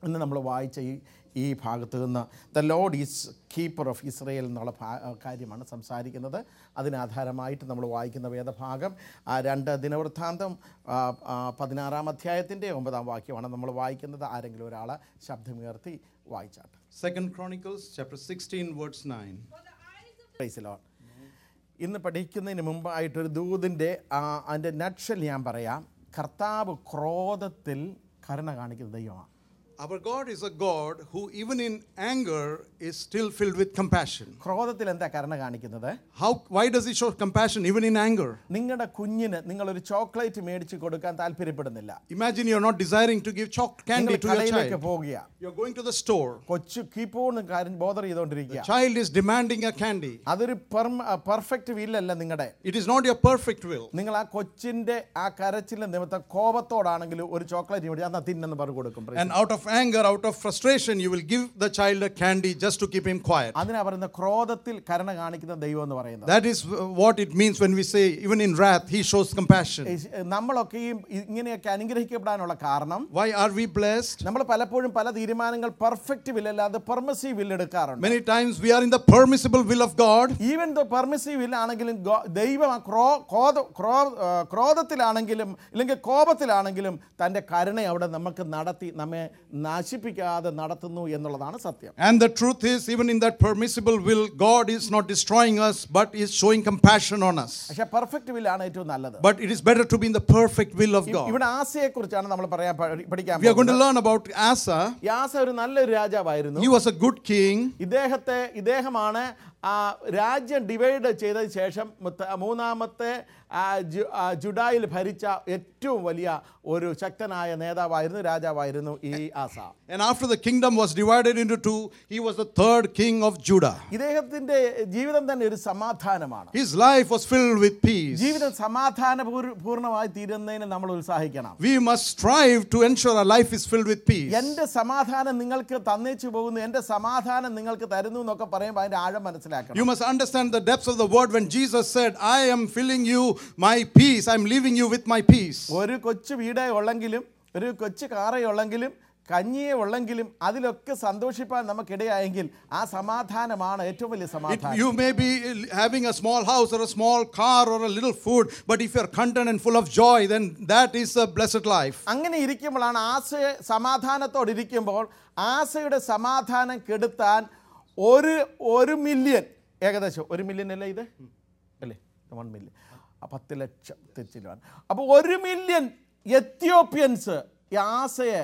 ഇന്ന് നമ്മൾ വായിച്ച ഈ ഈ ഭാഗത്ത് നിന്ന് the lord is keeper of Israel എന്നുള്ള ഭാ- കാര്യമാണ് സംസാരിക്കുന്നത് അതിനാധാരമായിട്ട് നമ്മൾ വായിക്കുന്ന വേദഭാഗം ആ, രണ്ട് ദിനവൃത്താന്തം ആ, ആ, പതിനാറാം അധ്യായത്തിൻ്റെ ഒമ്പതാം വാക്യമാണ് നമ്മൾ വായിക്കുന്നത് ആരെങ്കിലും ഒരാൾ ശബ്ദമുയർത്തി വായിച്ചാട്ടെ Second Chronicles chapter 16 verse 9. Praise the Lord. ഇന്ന് പഠിക്കുന്നതിന് മുമ്പായിട്ടൊരു ദൂതിൻ്റെ അതിൻ്റെ നക്ഷൽ ഞാൻ പറയാം കർത്താവ് ക്രോധത്തിൽ കരുണ കാണിക്കുന്ന ദൈവമാണ് Our God is a God who even in anger is still filled with compassion. ക്രോധത്തിൽ എന്താ കരുണ കാണിക്കുന്നത് How why does he show compassion even in anger? നിങ്ങളുടെ കുഞ്ഞിന് നിങ്ങളൊരു ചോക്ലേറ്റ് മേടിച്ച് കൊടുക്കാൻ താല്പര്യപ്പെടുന്നില്ല Imagine you're not desiring to give choc നിങ്ങൾ candy to your കടയിലേക്ക് child. പോകുക You're going to the store. കൊച്ചു കീപ്പോണ് കാര്യം ബോധർ ചെയ്തുകൊണ്ടിരിക്കുക Child is demanding a candy. അതൊരു പെർഫെക്റ്റ് വില്ലല്ല നിങ്ങളുടെ It is not your perfect will. നിങ്ങൾ ആ കൊച്ചിന്റെ ആ കരച്ചിലെ നിമിത്തം കോപത്തോടാണെങ്കിലും ഒരു ചോക്ലേറ്റ് മേടിച്ച് അന്നാ തിന്നെന്ന് പറഞ്ഞു കൊടുക്കും And out of anger, out of frustration, you will give the child a candy just to keep him quiet. അതിനാ പറയുന്ന ക്രോധത്തിൽ കരുണ കാണിക്കുന്ന ദൈവം എന്ന് പറയുന്നത് That is what it means when we say, even in wrath, he shows compassion. ഈ- നമ്മളൊക്കെയും ഇങ്ങനെയൊക്കെ അനുഗ്രഹിക്കപ്പെടാനുള്ള കാരണം Why are we blessed? നമ്മൾ പലപ്പോഴും പല തീരുമാനങ്ങൾ പെർഫെക്റ്റ് വില്ലല്ലാതെ പെർമസീവ് വില്ല് എടുക്കാറുണ്ട് Many times we are in the permissible will of God. Even though permissive വില്ലാണെങ്കിലും ഗോ- ദൈവം ആ ക്രോ ക്രോധ ക്രോ ആ, ക്രോധത്തിലാണെങ്കിലും ഇല്ലെങ്കിൽ കോപത്തിലാണെങ്കിലും തൻ്റെ കരുണ അവിടെ നമുക്ക് നടത്തി നമ്മെ നശിപ്പിക്കാതെ നടത്തുന്നു എന്നുള്ളതാണ് സത്യം And the truth is, even in that permissible will, God is not destroying us, but is showing compassion on us. പക്ഷേ പെർഫെക്റ്റ് വില്ലാണ് ഏറ്റവും നല്ലത് But it is better to be in the perfect will of ഇ- God. ഇവിടെ ആസയെ കുറിച്ചാണ് നമ്മൾ പറയാൻ പഠി- പഠിക്കാൻ We are going to പോകുന്നത്. learn about Asa. ഈ ആസ ഒരു നല്ലൊരു രാജാവായിരുന്നു He was a good king. ഇദ്ദേഹത്തെ ഇദ്ദേഹമാണ് ആ രാജ്യം ഡിവൈഡ് ചെയ്തതിന് ശേഷം മുത്ത- മൂന്നാമത്തെ ആ ജു- ആ ജുഡായിൽ ഭരിച്ച ഏറ്റവും വലിയ ഒരു ശക്തനായ നേതാവായിരുന്നു രാജാവായിരുന്നു ഈ ആസ And after the kingdom was divided into two, he was the third king of Judah. ഇദ്ദേഹത്തിന്റെ ജീവിതം തന്നെ ഒരു സമാധാനമാണ് His life was filled with peace. ജീവിതം സമാധാന പൂർ- പൂർണ്ണമായി തീരുന്നതിന് നമ്മൾ ഉത്സാഹിക്കണം We must strive to ensure our life is filled with peace. എന്റെ സമാധാനം നിങ്ങൾക്ക് തന്നേച്ചു പോകുന്നു എന്റെ സമാധാനം നിങ്ങൾക്ക് തരുന്നു എന്നൊക്കെ പറയുമ്പോൾ അതിന്റെ ആഴം മനസ്സിലാക്കണം You must understand the depths of the word when Jesus said, I am filling you my peace, I'm leaving you with my peace. ഒരു കൊച്ചു വീടേ ഉള്ളെങ്കിലും ഒരു കൊച്ചു കാറേ ഉള്ളെങ്കിലും കഞ്ഞിയെ ഉള്ളെങ്കിലും അതിലൊക്കെ സന്തോഷിപ്പാൻ നമുക്കിടയായെങ്കിൽ ആ സമാധാനമാണ് ഏറ്റവും വലിയ It, സമാധാനം you may be having a small house or a small car or a little food, but if you're content and full of joy, then that is a blessed life. അങ്ങനെ ഇരിക്കുമ്പോഴാണ് ആശയെ സമാധാനത്തോടെ ഇരിക്കുമ്പോൾ ആശയുടെ സമാധാനം കെടുത്താൻ ഒരു ഒരു മില്യൺ ഏകദേശം ഒരു മില്യൺ അല്ലേ ഇത് അല്ലേ വൺ മില്യൺ പത്ത് ലക്ഷം തെച്ചിലാണ് അപ്പോൾ ഒരു മില്യൺ എത്യോപ്യൻസ് ഈ ആശയെ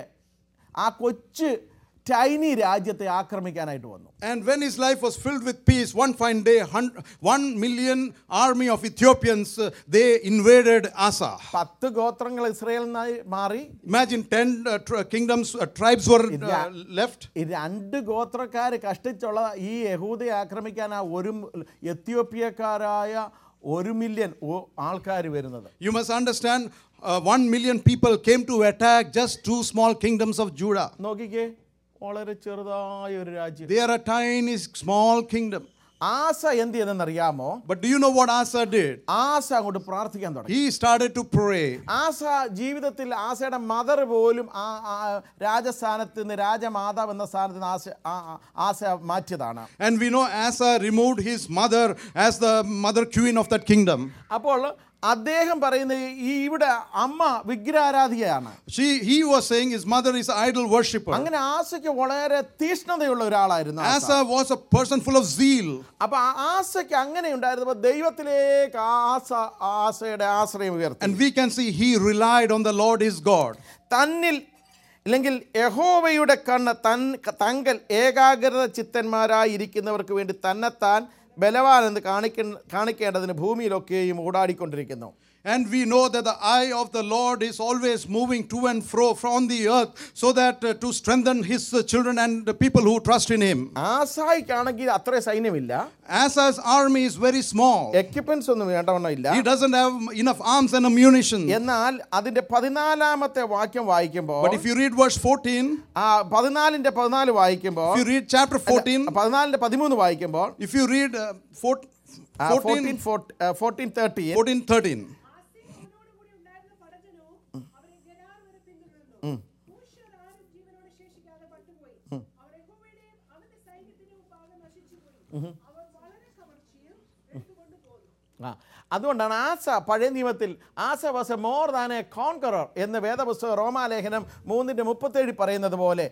ആ കൊച്ചു ചൈനീ രാജ്യത്തെ ആക്രമിക്കാനായിട്ട് വന്നു And when his life was filled with peace, one fine day, hun- one million army of Ethiopians, uh, they invaded Asa. പത്ത് ഗോത്രങ്ങൾ ഇസ്രയേലിൽ നിന്നായി മാറി Imagine 10 uh, tr- kingdoms, uh, tribes were uh, Yeah. left. ഈ രണ്ട് ഗോത്രക്കാർ കഷ്ടിച്ചുള്ള ഈ യഹൂദയെ ആക്രമിക്കാൻ ആ ഒരു എത്യോപ്യക്കാരായ ഒരു മില്യൺ ആൾക്കാർ വരുന്നത് You must understand, uh, one million people came to attack just two small kingdoms of Judah. നോക്കിക്കേ വളരെ ചെറുതായ ഒരു രാജ്യം They are a tiny, small kingdom. ആസ എന്ത് ചെയ്തെന്നറിയാമോ But do you know what Asa did? ആസ അങ്ങോട്ട് പ്രാർത്ഥിക്കാൻ തുടങ്ങി He started to pray. ആസ ജീവിതത്തിൽ ആസയുടെ മദർ പോലും ആ ആ രാജസ്ഥാനത്ത് നിന്ന് രാജമാതാവ് എന്ന സ്ഥാനത്ത് നിന്ന് ആസ ആ- ആ- ആസ മാറ്റിയതാണ് And we know Asa removed his mother as the mother queen of that kingdom. അപ്പോൾ അദ്ദേഹം പറയുന്നത് ഈ ഇവിടെ അമ്മ വിഗ്രഹാരാധികയാണ് She, he was saying his mother is idol worshipper. അങ്ങനെ ആസയ്ക്ക് വളരെ തീഷ്ണതയുള്ള ഒരാളായിരുന്നു ആസ. Asa was a person full of zeal. അപ്പൊ ആ ആസയ്ക്ക് അങ്ങനെ ഉണ്ടായിരുന്നപ്പോ ദൈവത്തിലേക്ക് ആസ ആസയുടെ ആശ്രയം ഉയർത്തി And we can see he relied on the Lord his God. തന്നിൽ അല്ലെങ്കിൽ യഹോവയുടെ കണ്ണ് തൻ തങ്കൽ ഏകാഗ്രത ചിത്തന്മാരായിരിക്കുന്നവർക്ക് വേണ്ടി തന്നെത്താൻ ബലവാനെന്ന് കാണിക്ക കാണിക്കേണ്ടതിന് ഭൂമിയിലൊക്കെയും ഓടാടിക്കൊണ്ടിരിക്കുന്നു And we know that the eye of the Lord is always moving to and fro from the earth so that uh, to strengthen his uh, children and the people who trust in him. ആസായിക്കാണെങ്കിൽ അത്ര സൈന്യമില്ല Asa's army is very small. Equipments ഒന്നും വേണ്ടവണ്ണമില്ല He doesn't have enough arms and ammunition. എന്നാൽ അതിന്റെ പതിനാലാമത്തെ വാക്യം വായിക്കുമ്പോൾ But if you read verse 14, ആ പതിനാലിന്റെ പതിനാല് വായിക്കുമ്പോൾ if you read chapter 14, പതിനാലിന്റെ പതിമൂന്ന് വായിക്കുമ്പോൾ if you read uh, four- 14, fourteen thirteen 14, 13. ആസേഫിനോട് കൂടി ഉണ്ടായിരുന്ന പടജനവും അവരെ ഗരാർ വരെ പിന്തുടർന്നു. കൂശ്യർ ആരും ജീവനോടെ ശേഷിക്കാതെ നഷ്ടപ്പെട്ടുപോയി അവർ യഹോവയുടെയും അവന്റെ സൈന്യത്തിന്റെ മുമ്പാകെ നശിച്ചുപോയി അവർ വളരെ കവർച്ചയും എടുത്തുകൊണ്ട് പോന്നു ആ അതുകൊണ്ടാണ് ആസ പഴയ നിയമത്തിൽ Asa was a more than a conqueror എന്ന് വേദപുസ്തകം റോമാലേഖനം മൂന്നിൻ്റെ മുപ്പത്തേഴ് പറയുന്നത് പോലെ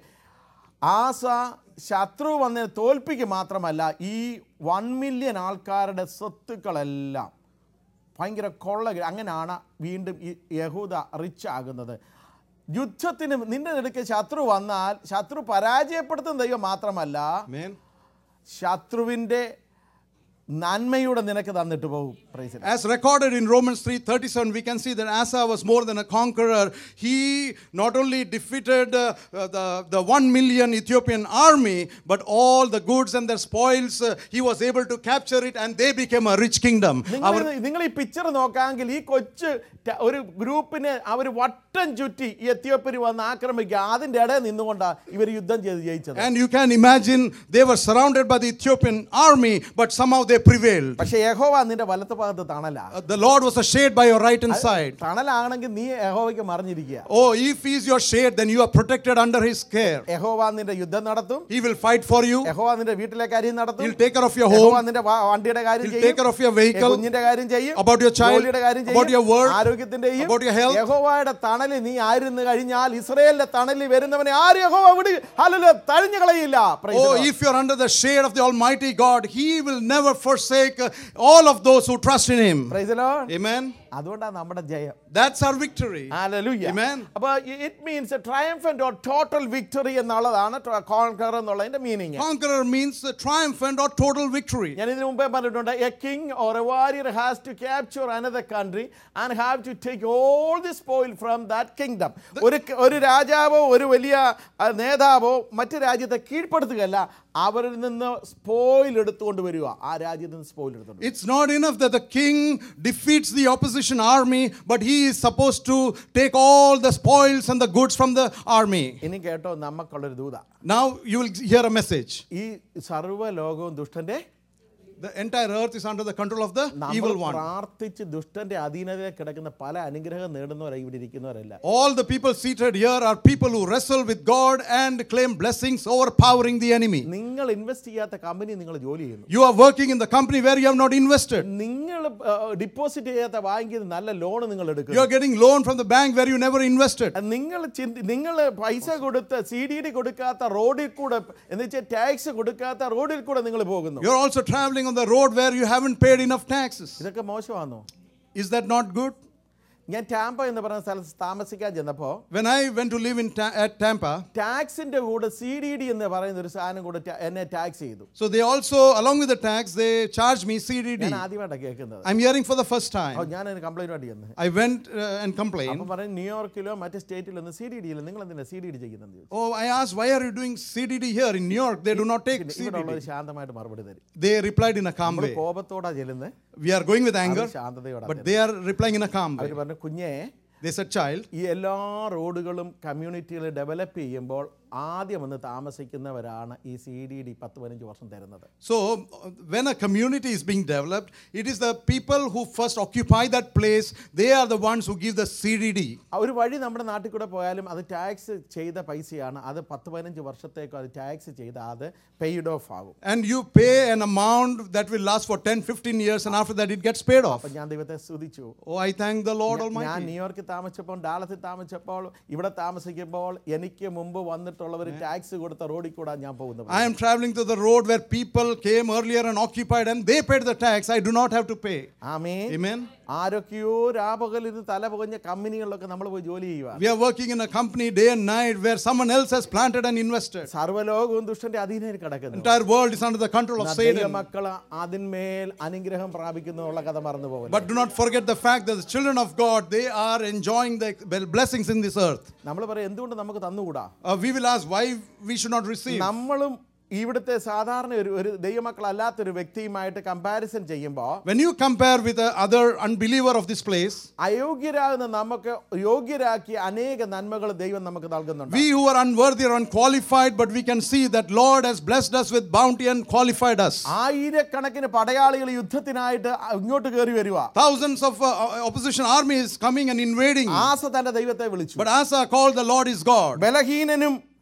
ആസ ശത്രു വന്ന് തോൽപ്പിക്കുക മാത്രമല്ല ഈ വൺ മില്യൺ ആൾക്കാരുടെ സ്വത്തുക്കളെല്ലാം ഭയങ്കര കൊള്ള അങ്ങനെയാണ് വീണ്ടും ഈ യഹൂദ റിച്ച് ആകുന്നത് യുദ്ധത്തിന് നിന്റെ നിരക്ക് ശത്രു വന്നാൽ ശത്രു പരാജയപ്പെടുത്തുന്ന ദൈവം മാത്രമല്ല Amen. ശത്രുവിൻ്റെ നന്മയുടെ നിനക്ക് തന്നിട്ട് പോകും prize As recorded in Romans 3:37, we can see that Asa was more than a conqueror. He not only defeated uh, uh, the, the one million Ethiopian army, but all the goods and their spoils, uh, he was able to capture it and they became a rich kingdom. നിങ്ങൾ Our, ഇത് നിങ്ങൾ ഈ picture നോക്കാമെങ്കിൽ ഈ കൊച്ചു ట- ഒരു ഗ്രൂപ്പിനെ അവർ വട്ടം ചുറ്റി ഈ എത്തിയോപ്പിൽ വന്ന് ആക്രമിക്കുക അതിൻ്റെ ഇടയിൽ നിന്നുകൊണ്ടാണ് ഇവർ യുദ്ധം ചെയ്ത് ജയിച്ചത് and you can imagine they were surrounded by the Ethiopian army, but somehow they prevailed. പക്ഷേ യഹോവ നിന്റെ വലത്ത് ഭാഗത്ത് തണല Uh, the Lord was a shade by your right hand side. തണലാണെങ്കിൽ നീ യഹോവയ്ക്ക് മറിഞ്ഞിരിക്കുക Oh, if he is your shade, then you are protected under his care. യഹോവ നിന്റെ യുദ്ധം നടത്തും He will fight for you. യഹോവ നിന്റെ വീട്ടിലെ കാര്യം നടത്തും He'll take care of your യഹോവ home. നിന്റെ വ- വണ്ടിയുടെ കാര്യം He'll ചെയ്യും take care of your vehicle. കുഞ്ഞിന്റെ കാര്യം ചെയ്യും About your child, ജോലിയുടെ കാര്യം about your work, ആരോഗ്യത്തിന്റെയും about your health. യഹോവയുടെ തണലിൽ നീ ആയിരുന്നു കഴിഞ്ഞാൽ ഇസ്രയേലിന്റെ തണലിൽ വരുന്നവനെ ആര് യഹോവ വിട് ഹല്ലേലൂയ തഴിഞ്ഞു കളയില്ല Praise the Oh, Lord. if you're under the shade of the Almighty God, He will never forsake uh, all of those who trust in Him. Praise the Lord. Amen. അതുകൊണ്ടാണ് നമ്മുടെ ജയം That's our victory. Hallelujah. Amen. അപ്പോൾ it means triumphant or total victory എന്നുള്ളതാണ് conquer എന്നുള്ളതിന്റെ meaning Conqueror means uh, triumphant or total victory. ഞാൻ ഇതിനു മുമ്പേ പറഞ്ഞിട്ടുണ്ട് a king or a warrior has to capture another country and have to take all the spoil from that kingdom ഒരു ഒരു രാജാവോ ഒരു വലിയ ആ, നേതാവോ മറ്റു രാജ്യത്തെ കീഴ്പ്പെടുത്തുകയല്ല അവരിൽ നിന്ന് സ്പോയിൽ എടുത്തുകൊണ്ട് വരിക ആ രാജ്യത്ത് നിന്ന് സ്പോയിൽ എടുത്തുകൊണ്ട് വരിക. It's not enough that the king defeats the opposition army, but he is supposed to take all the spoils and the goods from the army. ഇനി കേട്ടോ നമുക്കുള്ളൊരു ദൂത Now you will hear a message. ഈ സർവ്വ ലോകവും ദുഷ്ടന്റെ The entire earth is under the control of the നമ്മൾ evil one. പ്രാർത്ഥിച്ച് ദുഷ്ടന്റെ അധീനതയിൽ കിടക്കുന്ന പല അനുഗ്രഹം നേടുന്നവരായി ഇവിടെ ഇരിക്കുന്നവരല്ല All the people seated here are people who wrestle with God and claim blessings overpowering the enemy. നിങ്ങൾ ഇൻവെസ്റ്റ് ചെയ്യാത്ത കമ്പനി നിങ്ങൾ ജോലി ചെയ്യുന്നു You are working in the company where you have not invested. നിങ്ങൾ ഡിപ്പോസിറ്റ് ചെയ്യാത്ത ബാങ്കിൽ നിന്ന് നല്ല ലോൺ നിങ്ങൾ You എടുക്കുന്നു are getting loan from the bank where you never invested. നിങ്ങൾ ചിന്തി നിങ്ങൾ പൈസ കൊടുത്ത് സി ഡി ഡി കൊടുക്കാത്ത റോഡിൽ കൂടെ എന്ന് വെച്ചാൽ ടാക്സ് കൊടുക്കാത്ത റോഡിൽ കൂടെ നിങ്ങൾ പോകുന്നു You're also traveling on the road where you haven't paid enough taxes. ഇതൊക്കെ മോശമാണോ Is that not good? ഞാൻ ടാമ്പ എന്ന് പറയുന്ന സ്ഥലത്ത് താമസിക്കാൻ ചെന്നപ്പോൾ When I went to live in Ta- at Tampa, ടാക്സിന്റെ കൂടെ സി ഡി ഡി എന്ന് പറയുന്ന ഒരു സാധനം കൂടെ ta- എന്നെ ടാക്സ് ചെയ്തു so they also, along with the tax, they charged me CDD. ഞാൻ ആദ്യമായിട്ടാണ് കേൾക്കുന്നത് I'm hearing for the first oh time. ഞാൻ അതിന് കംപ്ലൈന്റ് ആയിട്ട് ചെന്ന് I went uh, and complained. അപ്പം പറയും ന്യൂയോർക്കിലോ മറ്റ് സ്റ്റേറ്റിലോ ഒന്നും സി ഡി ഡി ഇല്ല നിങ്ങൾ എന്തിനാ സി ഡി ഡി ചെയ്യുന്നത് ചോദിച്ചു. Oh, I asked, why are you doing CDD here in New York? They do not take ഇവിടെ ഉള്ളവർ CDD. ശാന്തമായിട്ട് മറുപടി തരും They replied in a calm നമ്മൾ way. കോപത്തോടാ ചെല്ലുന്നത് We are going with anger, ശാന്തതയോടെ but they are replying in a calm our way. പറഞ്ഞു കുഞ്ഞേ They said, child, ഈ എല്ലാ റോഡുകളും കമ്മ്യൂണിറ്റികൾ ഡെവലപ്പ് ചെയ്യുമ്പോൾ ആദ്യം വന്ന് താമസിക്കുന്നവരാണ് ഈ സി ഡി ഡി പത്ത് പതിനഞ്ച് വർഷം തരുന്നത് So, uh, when a community is being developed, it is the people who first occupy that place, they are the ones who give the CDD. ആ ഒരു വഴി നമ്മുടെ നാട്ടിൽ കൂടെ പോയാലും അത് ടാക്സ് ചെയ്ത പൈസയാണ് അത് പത്ത് പതിനഞ്ച് വർഷത്തേക്ക് അത് ടാക്സ് ചെയ്ത് അത് പെയ്ഡ് ഓഫ് ആകും And you pay an amount that will last for 10, 15 years, and after that it gets paid off. അപ്പം ഞാൻ ദൈവത്തെ സ്തുതിച്ചു Oh, I thank the Lord ഞാൻ Almighty. ന്യൂയോർക്കിൽ താമസിച്ചപ്പോൾ ഡാളത്തിൽ താമസിച്ചപ്പോൾ ഇവിടെ താമസിക്കുമ്പോൾ എനിക്ക് മുമ്പ് വന്നിട്ടുള്ളവർ ടാക്സ് കൊടുത്ത റോഡിൽ കൂടെ ഞാൻ പോകുന്നത് I am traveling to the road where people came earlier and occupied, and they paid the tax. I do not have to pay. ആമേ Amen. ആരൊക്കെയോ രാപകലിന് തല പുകഞ്ഞ കമ്പനികളിലൊക്കെ നമ്മൾ പോയി ജോലി ചെയ്യുക We are working in a company day and night where someone else has planted and invested. സർവ്വലോകവും ദുഷ്ടന്റെ അധീനയിൽ കിടക്കുന്നു Entire world is under the control of Satan. മക്കൾ അതിന്മേൽ അനുഗ്രഹം പ്രാപിക്കുന്നു എന്നുള്ള കഥ മറന്നു പോകുന്നു But do not forget the fact that the children of God, they are enjoying the blessings in this earth. നമ്മൾ പറയും എന്തുകൊണ്ട് നമുക്ക് തന്നുകൂടാ Uh, we will ask why we should not receive. നമ്മളും ഇവിടുത്തെ സാധാരണ ഒരു ഒരു ദൈവമക്കളല്ലാത്തൊരു വ്യക്തിയുമായിട്ട് കമ്പാരിസൺ ചെയ്യുമ്പോൾ When you compare with the other unbeliever of this place, അയോഗ്യരാകുന്ന നമുക്ക് യോഗ്യരാക്കിയ അനേക നന്മകൾ ദൈവം നമുക്ക് നൽകുന്നുണ്ട് we who are unworthy or unqualified, but we can see that Lord has blessed us with bounty and qualified us. ആയിരക്കണക്കിന് പടയാളികൾ യുദ്ധത്തിനായിട്ട് ഇങ്ങോട്ട് കയറി വരുക Thousands of uh, opposition armies coming and invading. ആസ തന്റെ ദൈവത്തെ വിളിച്ചു But Asa called the Lord is God. ബലഹീനനും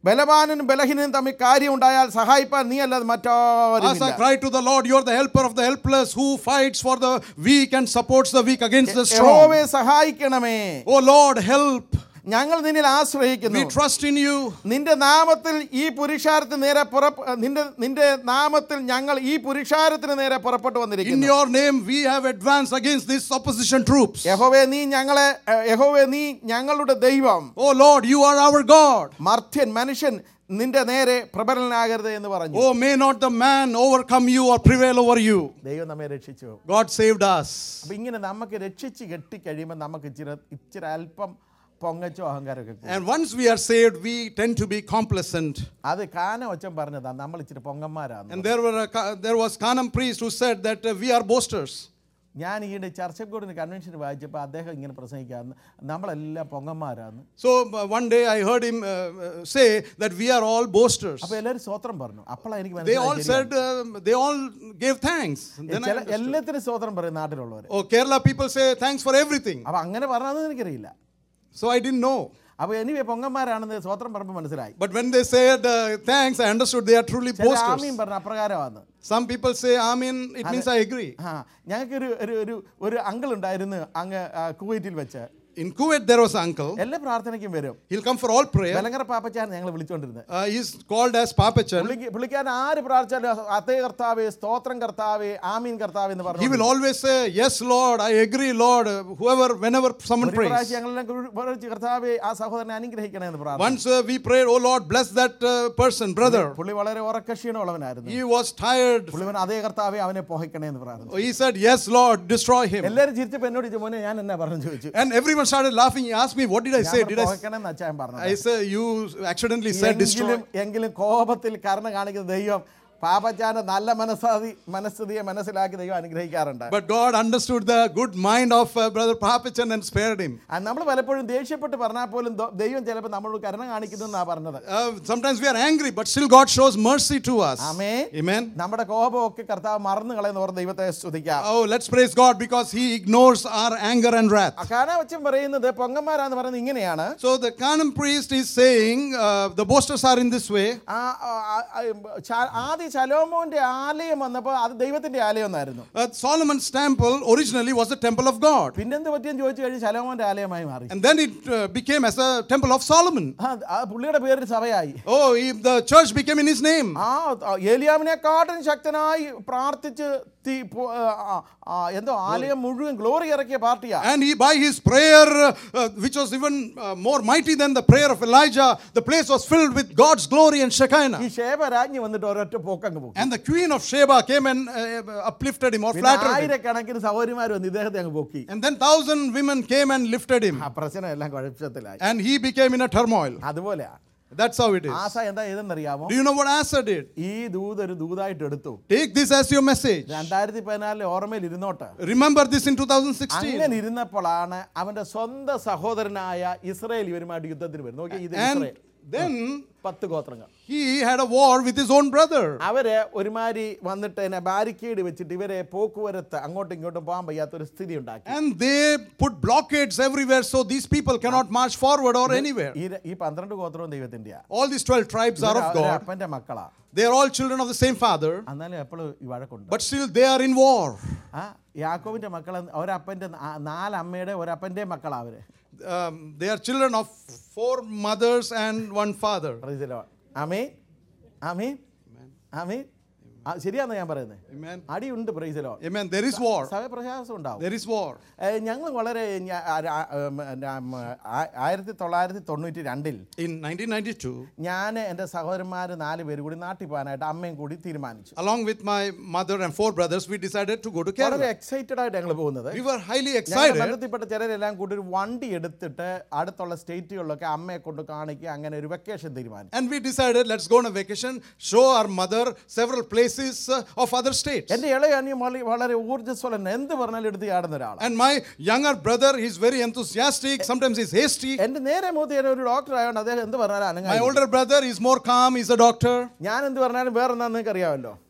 ബലവാനും ബലഹീനനും തമ്മിൽ കാര്യം ഉണ്ടായാൽ സഹായിപ്പാൻ നീ അല്ലാതെ As I മറ്റാരും cry to the Lord, you're the helper of the helpless who fights for the weak and supports the weak against the strong. യഹോവയെ സഹായിക്കണമേ Oh Lord, help. ഞങ്ങൾ നിന്നിൽ ആശ്രയിക്കുന്നു We trust in you. നിന്റെ നാമത്തിൽ ഈ പുരുഷാരത്തിന് നേരെ പുറപ്പ് നിന്റെ നിന്റെ നാമത്തിൽ ഞങ്ങൾ ഈ പുരുഷാരത്തിന് നേരെ പുറപ്പെട്ടു In വന്നിരിക്കുന്നു your name, we have advanced against these opposition troops. യഹോവേ നീ ഞങ്ങളെ ഏഹ്, യഹോവേ നീ ഞങ്ങളുടെ ദൈവം Oh Lord, you are our God. മർത്യൻ മനുഷ്യൻ നിന്റെ നേരെ പ്രബലനാകരുത് എന്ന് പറഞ്ഞു Oh, may not the man overcome you or prevail over you. ദൈവം നമ്മെ രക്ഷിച്ചു God saved us. അപ്പൊ ഇങ്ങനെ നമുക്ക് രക്ഷിച്ച് കെട്ടിക്കഴിയുമ്പോൾ നമുക്ക് ഇച്ചിരി ഇച്ചിരി അല്പം പൊങ്ങച്ചോ അഹങ്കാരമൊക്കെ കൂടും. And once we are saved, we tend to be complacent. അത് കാന ഒച്ചൻ പറഞ്ഞതാ നമ്മൾ ഇച്ചിരി പൊങ്ങന്മാരാണ് And there were a, Ka- there was Kanam priest who said that uh, we are boasters. ഞാൻ ഈയിടെ ചർച്ചക്കൂടിന് കൺവെൻഷൻ വായിച്ചപ്പോൾ അദ്ദേഹം ഇങ്ങനെ പ്രസംഗിക്കാന്ന് നമ്മളെല്ലാം പൊങ്ങന്മാരാന്ന് So uh, one day I heard him uh, uh, say that we are all boasters. അപ്പൊ എല്ലാവരും സ്വത്രം പറഞ്ഞു അപ്പോഴാണ് എനിക്ക് They all മനസ്സിലായത് said, uh, they all gave thanks. And then I ചില understood. എല്ലാത്തിനും സ്വതന്ത്രം പറയും നാട്ടിലുള്ളവർ Oh, Kerala people say thanks for everything. അപ്പൊ അങ്ങനെ പറഞ്ഞതെന്ന് എനിക്കറിയില്ല So I didn't know. അപ്പൊ എനിവേ പൊങ്ങന്മാരാണെന്ന് സ്വതന്ത്രം പറഞ്ഞപ്പോൾ മനസ്സിലായി But when they said uh, thanks, I understood they are truly ചില boasters. ആമീൻ പറഞ്ഞ അപ്രകാരമാണ് Some people say Amen, it means I agree. ആ ഞങ്ങൾക്ക് ഒരു ഒരു ഒരു ഒരു അങ്കിൾ ഉണ്ടായിരുന്നു അങ്ങ് ആ, കുവൈറ്റിൽ വെച്ച് In Kuwait, there was an uncle. എല്ലാ പ്രാർത്ഥനയ്ക്കും വരും He'll come for all prayer. വെലങ്ങര പാപ്പച്ചാൻ ഞങ്ങൾ വിളിച്ചോണ്ടിരുന്നത് Uh, he's called as Papachan. പുള്ളിക്ക് പുള്ളിക്കാരൻ ആര് പ്രാർത്ഥിച്ചാലും അതേ കർത്താവേ സ്തോത്രം കർത്താവേ ആമീൻ കർത്താവ് എന്ന് He പറഞ്ഞു will always say, Yes, Lord, I agree, Lord. Uh, Whoever, whenever someone ഒരു പ്രാവശ്യം prays. ഞങ്ങളെല്ലാം കൂടി വിളിച്ച് കർത്താവേ ആ സഹോദരനെ അനുഗ്രഹിക്കണേ എന്ന് പ്രാർത്ഥന Once uh, we prayed, Oh Lord, bless that uh, person, brother. പുള്ളി വളരെ ഉറക്കക്ഷീണമുള്ളവനായിരുന്നു He was tired. പുള്ളിവൻ അതേ കർത്താവെ അവനെ പോഹിക്കണേ എന്ന് പ്രാർത്ഥന He said, Yes, Lord, destroy him. എല്ലാവരും ചിരിച്ചപ്പോ എന്നോട് ചോദിച്ചു മോനെ ഞാൻ എന്നാ പറഞ്ഞു ചോദിച്ചു And everyone started laughing. He asked me, What did I say? Did I, പോഹിക്കണേ എന്ന് അച്ഛൻ പറഞ്ഞു I say, You accidentally said destroy. എങ്കിലും എങ്കിലും കോപത്തിൽ കരുണ കാണിക്കുന്ന ദൈവം പാപച്ചാന്റെ നല്ല മനസ്സാതി മനസ്ഥിതിയെ മനസ്സിലാക്കി ദൈവം അനുഗ്രഹിക്കാറുണ്ട് But God understood the good mind of uh, Brother Papachan and spared him. നമ്മൾ പലപ്പോഴും ദേഷ്യപ്പെട്ട് പറഞ്ഞാൽ പോലും ദോ- ദൈവം ചിലപ്പോൾ നമ്മളോട് കരുണ കാണിക്കുന്നു എന്നാ പറഞ്ഞത് Uh, sometimes we are angry, but still God shows mercy to us. Amen Amen. നമ്മുടെ കോപമൊക്കെ കർത്താവ് മറന്നു കളയുന്നവർ ദൈവത്തെ സ്തുതിക്കാം Oh, let's praise God because He ignores our anger and wrath. കാനാവച്ചൻ പറയുന്നത് പൊങ്ങന്മാരാന്ന് പറയുന്നത് ഇങ്ങനെയാണ് So the Canaan priest is saying uh, the boasters are in this way. ആ, ആ, ആ, ച- ആദ്യ ശലോമോന്റെ ആലയം വന്നപ്പോൾ അത് ദൈവത്തിന്റെ ആലയം എന്നായിരുന്നു Uh, Solomon's temple originally was the temple of God, പിന്നെന്ത് പറ്റിയെന്ന് ചോദിച്ചു കഴിഞ്ഞ് ശലോമോന്റെ ആലയമായി മാറി and then it uh, became as a temple of Solomon. ആ, ആ പുള്ളിയുടെ പേരിൽ സഭയായി Oh, he, the church became in his name. ആ ഏലിയാമിനെക്കാട്ടും ശക്തനായി പ്രാർത്ഥിച്ച് തീ പോ- ആ, ആ, ആ, എന്തോ ആലയം മുഴുവൻ ഗ്ലോറി ഇറക്കിയ പാർട്ടിയാ And he, by his prayer, uh, which was even uh, more mighty than the prayer of Elijah, the place was filled with God's glory and Shekinah. ഈ ശേബരാജ്ഞി വന്നിട്ട് ഒരൊറ്റ പോക്കങ്ങ് പോകും And the queen of Sheba came and uh, uplifted him or പിന്നെ flattered him. ആയിരക്കണക്കിന് സഹോദരിമാർ വന്ന് ഇദ്ദേഹത്തെ അങ്ങ് പൊക്കി And then thousand women came and lifted him. ആ പ്രശ്നം എല്ലാം കുഴപ്പത്തിലായി And he became in a turmoil. അതുപോലെയാ That's how it is. ആസ എന്താ ചെയ്തെന്നറിയാമോ Do you know what Asa did? ഈ ദൂത് ഒരു ദൂതായിട്ട് എടുത്തു Take this as your message. രണ്ടായിരത്തി പതിനാലിലെ ഓർമ്മയിൽ ഇരുന്നോട്ട് Remember this in 2016. അങ്ങനെ ഇരുന്നപ്പോഴാണ് അവന്റെ സ്വന്തം സഹോദരനായ ഇസ്രയേൽ ഇവരുമായിട്ട് യുദ്ധത്തിന് വരുന്നത് നോക്കി ഇത് And ഇസ്രയേൽ then പത്ത് ഗോത്രങ്ങൾ he had a war with his own brother. അവര് ഒരുമാതിരി വന്നിട്ട് എന്നെ ബാരിക്കേഡ് വെച്ചിട്ട് ഇവരെ പോക്കുവരത്ത് അങ്ങോട്ടും ഇങ്ങോട്ടും പോകാൻ വയ്യാത്ത ഒരു സ്ഥിതി ഉണ്ടാക്കി And they put blockades everywhere so these people cannot march forward or anywhere. ഈ ര- ഈ പന്ത്രണ്ട് ഗോത്രവും ദൈവത്തിന്റെയാ All these 12 tribes are of അവരുടെ God. അപ്പന്റെ മക്കളാ They are all children of the same father, എന്നാലും എപ്പോഴും ഈ വഴക്കുണ്ട് but still they are in war. ആ യാക്കോവിന്റെ മക്കൾ ഒരപ്പന്റെ നാ- നാലമ്മയുടെ ഒരപ്പന്റെ മക്കളാ അവര് Um, they are children of four mothers and one father. Praise the Lord. ആമേൻ ആമേൻ ആമേൻ ആ, ശരിയാണെന്ന് ഞാൻ പറയുന്നത് Amen. അടിയുണ്ട് praise the Lord Amen. There is war. സഭപ്രശാസം ഉണ്ടാവും There is war. ഞങ്ങൾ വളരെ ഞ- ആ, ആ, ഉം, ഉം, ആ- ആയിരത്തി തൊള്ളായിരത്തി തൊണ്ണൂറ്റി രണ്ടിൽ In 1992, ഞാൻ എൻ്റെ സഹോദരന്മാർ നാല് പേര് കൂടി നാട്ടിൽ പോകാനായിട്ട് അമ്മയും കൂടി തീരുമാനിച്ചു along with my mother and four brothers, we decided to go to വളരെ Kerala. എക്സൈറ്റഡ് ആയിട്ട് ഞങ്ങൾ പോകുന്നത് We were highly ഞങ്ങളുടെ excited. ബന്ധത്തിൽപ്പെട്ട ചിലരെല്ലാം കൂടി ഒരു വണ്ടി എടുത്തിട്ട് അടുത്തുള്ള സ്റ്റേറ്റുകളിലൊക്കെ അമ്മയെ കൊണ്ട് കാണിക്കുക അങ്ങനെ ഒരു വെക്കേഷൻ തീരുമാനിച്ചു And we decided, let's go on a vacation, show our mother several places uh, of other states. എൻ്റെ ഇളയ അനിയൻ വള- വളരെ ഊർജ്ജസ്വലൻ എന്ത് പറഞ്ഞാലും എടുത്ത് ചാടുന്ന ഒരാളാണ് And my younger brother, he's very enthusiastic, sometimes he's hasty. എൻ്റെ നേരെ മൂത്ത് ഞാൻ ഒരു ഡോക്ടർ ആയതുകൊണ്ട് അദ്ദേഹം എന്ത് പറഞ്ഞാലും My അനങ്ങായി older brother is more calm, he's a doctor. ഞാൻ എന്ത് പറഞ്ഞാലും വേറെ എന്താ നിങ്ങൾക്ക് അറിയാമല്ലോ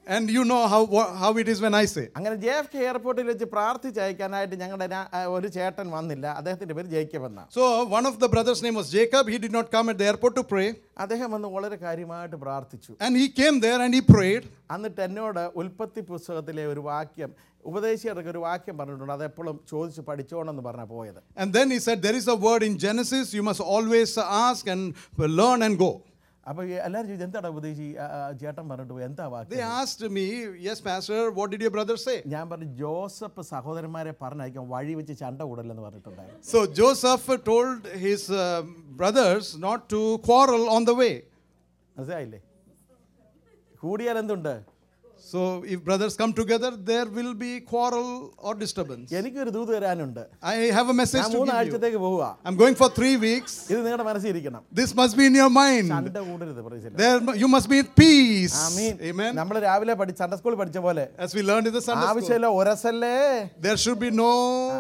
And you know how, wha- how it is when I say. അങ്ങനെ ജെ എഫ് കെ എയർപോർട്ടിൽ വെച്ച് പ്രാർത്ഥിച്ചയക്കാനായിട്ട് ഞങ്ങളുടെ രാ- ആ, ഒരു ചേട്ടൻ വന്നില്ല അദ്ദേഹത്തിൻ്റെ പേര് ജയിക്കബ് എന്നാണ് So one of the brothers' name was Jacob. He did not come at the airport to pray. അദ്ദേഹം വന്ന് വളരെ കാര്യമായിട്ട് പ്രാർത്ഥിച്ചു And he came there and he prayed. എന്നിട്ട് എന്നോട് ഉൽപ്പത്തി പുസ്തകത്തിലെ ഒരു വാക്യം ഉപദേശിയർക്ക് ഒരു വാക്യം പറഞ്ഞിട്ടുണ്ട് അതെപ്പോഴും ചോദിച്ച് പഠിച്ചോണെന്ന് പറഞ്ഞാൽ പോയത് And then he said, There is a word in Genesis, you must always ask and learn and go. അപ്പോൾ എല്ലാവരും ചോദിച്ചു എന്താണ് ഉപദേശി ആ, ആ, ചേട്ടൻ പറഞ്ഞിട്ട് പോയി എന്താ They വാക്യം asked me, Yes, Pastor, what did your brother say? ഞാൻ പറഞ്ഞു ജോസഫ് സഹോദരന്മാരെ പറഞ്ഞയക്കാൻ വഴി വെച്ച് ചണ്ട കൂടല്ലെന്ന് പറഞ്ഞിട്ടുണ്ടായിരുന്നു So Joseph told his uh, brothers not to quarrel on the way. മനസ്സിലായില്ലേ കൂടിയാൽ എന്തുണ്ട് So if brothers come together, there will be quarrel or disturbance. എനിക്കൊരു ദൂത് തരാനുണ്ട് I have a message ഞാൻ to give you. മൂന്നാഴ്ചത്തേക്ക് പോവുക I'm going for three weeks. ഇത് നിങ്ങളുടെ മനസ്സിരിക്കണം This must be in your mind. ചണ്ട കൂടരുത് പ്രൈസില്ല There, you must be at peace. ആമീൻ Amen. നമ്മൾ രാവിലെ പഠി സൺഡേ സ്കൂളിൽ പഠിച്ച പോലെ As we learned in the Sunday school, ആവശ്യമില്ല ഒരസല്ലേ there should be no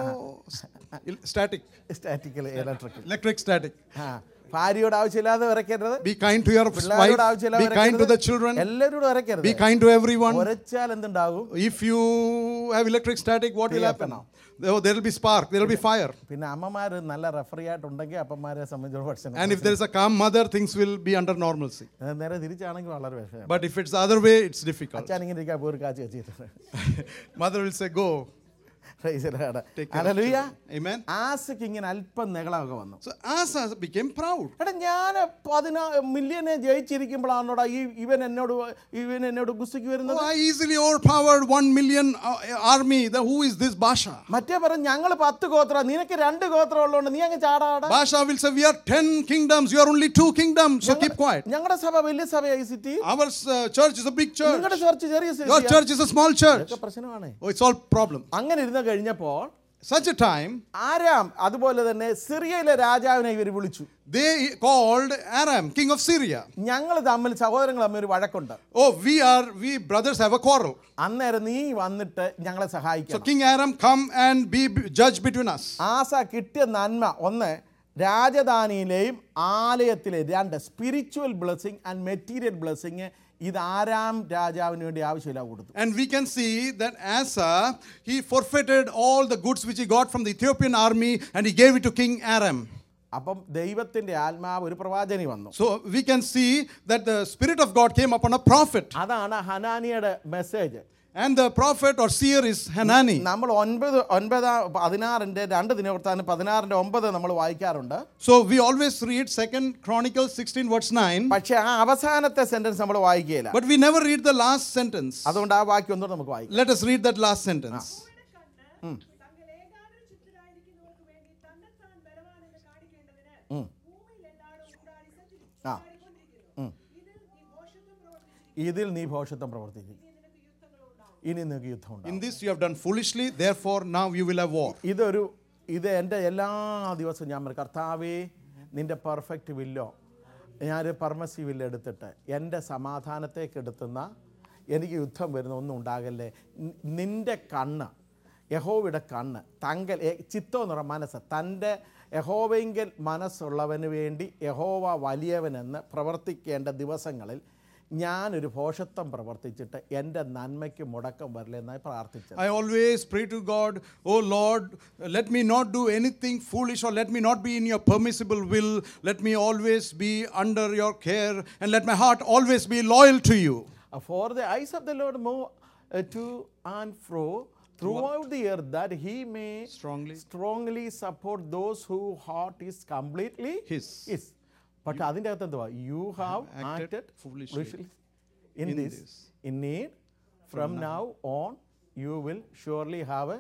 static, statical electrical electric static. ആ ഭാര്യയോട് ആവശ്യമില്ലാതെ വരയ്ക്കരുത് Be kind to your wife. പിള്ളേരോട് ആവശ്യമില്ലാതെ Be kind to the വരയ്ക്കരുത്. children. എല്ലാവരോടും വരയ്ക്കരുത് Be kind to everyone. ഒരച്ചാൽ എന്തുണ്ടാകും If you have electric static, what will happen? Oh, there will be spark, there will be fire. പിന്നെ അമ്മമാർ നല്ല referee ആയിട്ടുണ്ടെങ്കിൽ അപ്പന്മാരെ സംബന്ധിച്ചോളം ഭക്ഷണം And if there is a calm mother, things will be under normalcy. അത് നേരെ തിരിച്ചാണെങ്കിൽ വളരെ വിഷയം But if it's the other way, it's difficult. അച്ഛൻ ഇങ്ങനെ ഇരിക്കാൻ പോയി ഒരു കാച്ചി വെച്ചിട്ടുണ്ട് Mother will say, Go. Praise the Lord. Take care of Hallelujah. children. Amen. ആസയ്ക്ക് ഇങ്ങനെ അല്പം നികളമൊക്കെ വന്നു So Asa became proud. എടാ ഞാൻ പതിനാ മില്യനെ ജയിച്ചിരിക്കുമ്പോഴാണോടാ ഈ ഇവൻ എന്നോട് ഇവൻ എന്നോട് ഗുസ്തിക്ക് Oh, വരുന്നത് I easily overpowered one million uh, army. The, who is this Basha? മറ്റേ പറഞ്ഞു ഞങ്ങൾ പത്ത് ഗോത്ര നിനക്ക് രണ്ട് ഗോത്രം ഉള്ളതുകൊണ്ട് നീ അങ്ങ് ചാടാടാ Basha will say, We are ten kingdoms, you are only two kingdoms, so keep quiet. ഞങ്ങളുടെ സഭ വലിയ സഭയായി city Our uh, church is a big church. നിങ്ങളുടെ ചർച്ച് ചെറിയ Your city ആ. church is a small church. ഇതൊക്കെ പ്രശ്നമാണ് Oh, it's all problem. അങ്ങനെ ഇരുന്ന് കഴിഞ്ഞപ്പോൾ Such a time, ആരാം അതുപോലെ തന്നെ സിറിയയിലെ രാജാവിനെ ഇവർ വിളിച്ചു they called Aram, king of Syria. ഞങ്ങൾ തമ്മിൽ സഹോദരങ്ങൾ തമ്മിൽ ഒരു വഴക്കുണ്ട് Oh, we are, we brothers have a quarrel. അന്നേരം നീ വന്നിട്ട് ഞങ്ങളെ So സഹായിക്കണം King Aram, come and be b- judge between us. ആസ കിട്ടിയ നന്മ ഒന്ന് രാജധാനിയിലെയും ആലയത്തിലെ രണ്ട് spiritual blessing and material blessing ഇത് ആരാം രാജാവിന് വേണ്ടി ആവശ്യമില്ല കൊടുത്തു And we can see that Asa, he forfeited all the goods which he got from the Ethiopian army and he gave it to King Aram. അപ്പം ദൈവത്തിന്റെ ആത്മാവ് ഒരു പ്രവാചനി വന്നു So we can see that the Spirit of God came upon a prophet. അതാണ് ഹനാനിയുടെ message And the prophet or seer is Hanani. നമ്മൾ ഒൻപത് ഒൻപതാം പതിനാറിൻ്റെ രണ്ട് ദിനവൃത്താനം പതിനാറിൻ്റെ ഒമ്പത് നമ്മൾ വായിക്കാറുണ്ട് So we always read Second Chronicles 16 verse 9, പക്ഷേ ആ അവസാനത്തെ സെന്റൻസ് നമ്മൾ വായിക്കുകയില്ല but we never read the last sentence. അതുകൊണ്ട് ആ വാക്യം ഒന്നുകൂടെ നമുക്ക് വായിക്കാം Let us read that last sentence. കണ്ണ് തങ്ങൾ ഏകാഗ്ര ചിത്തരായിരിക്കുന്നവർക്ക് വേണ്ടി തന്നെത്താൻ ബലവാനെന്ന് കാണിക്കേണ്ടതിന് ഭൂമിയിലെല്ലാടും കൂടാടി സഞ്ചരി- ആ. ചാടിക്കൊണ്ടിരിക്കുന്നു. ഇതിൽ നീ ഭോഷത്വം പ്രവർത്തിച്ചു ഇതിൽ നീ ഭോഷത്വം പ്രവർത്തിക്കും നിനക്ക് യുദ്ധങ്ങളുണ്ടാവും ഇനി നിങ്ങൾക്ക് യുദ്ധമുണ്ട് In this you have done foolishly, therefore now you will have war. ഇതൊരു ഇത് എൻ്റെ എല്ലാ ദിവസവും ഞാൻ പറയും കർത്താവേ നിൻ്റെ പെർഫെക്റ്റ് വില്ലോ ഞാനൊരു പെർമസീവ് വില്ല് എടുത്തിട്ട് എൻ്റെ സമാധാനത്തേക്ക് എടുത്തുന്ന എനിക്ക് യുദ്ധം വരുന്ന ഒന്നും ഉണ്ടാകല്ലേ നി- നിൻ്റെ കണ്ണ് യഹോവയുടെ കണ്ണ് തങ്കൽ എ- ചിത്തം എന്ന് പറഞ്ഞ മനസ്സ് തൻ്റെ യഹോവയെങ്കിൽ മനസ്സുള്ളവന് വേണ്ടി യഹോവ വലിയവനെന്ന് പ്രവർത്തിക്കേണ്ട ദിവസങ്ങളിൽ ഞാനൊരു ഭോഷത്വം പ്രവർത്തിച്ചിട്ട് എൻ്റെ നന്മയ്ക്ക് മുടക്കം വരില്ല എന്നായി പ്രാർത്ഥിച്ചത് I always pray to God, Oh Lord, let me not do anything foolish or let me not be in your permissible will. Let me always be under your care and let my heart always be loyal to you. Uh, For the eyes of the Lord move uh, to and fro throughout the earth, that He may Strongly. strongly support those whose heart is completely His. His. പക്ഷെ അതിൻ്റെ അകത്ത് എന്തുവാ you have acted acted foolishly in in this this. In need from now on you will surely have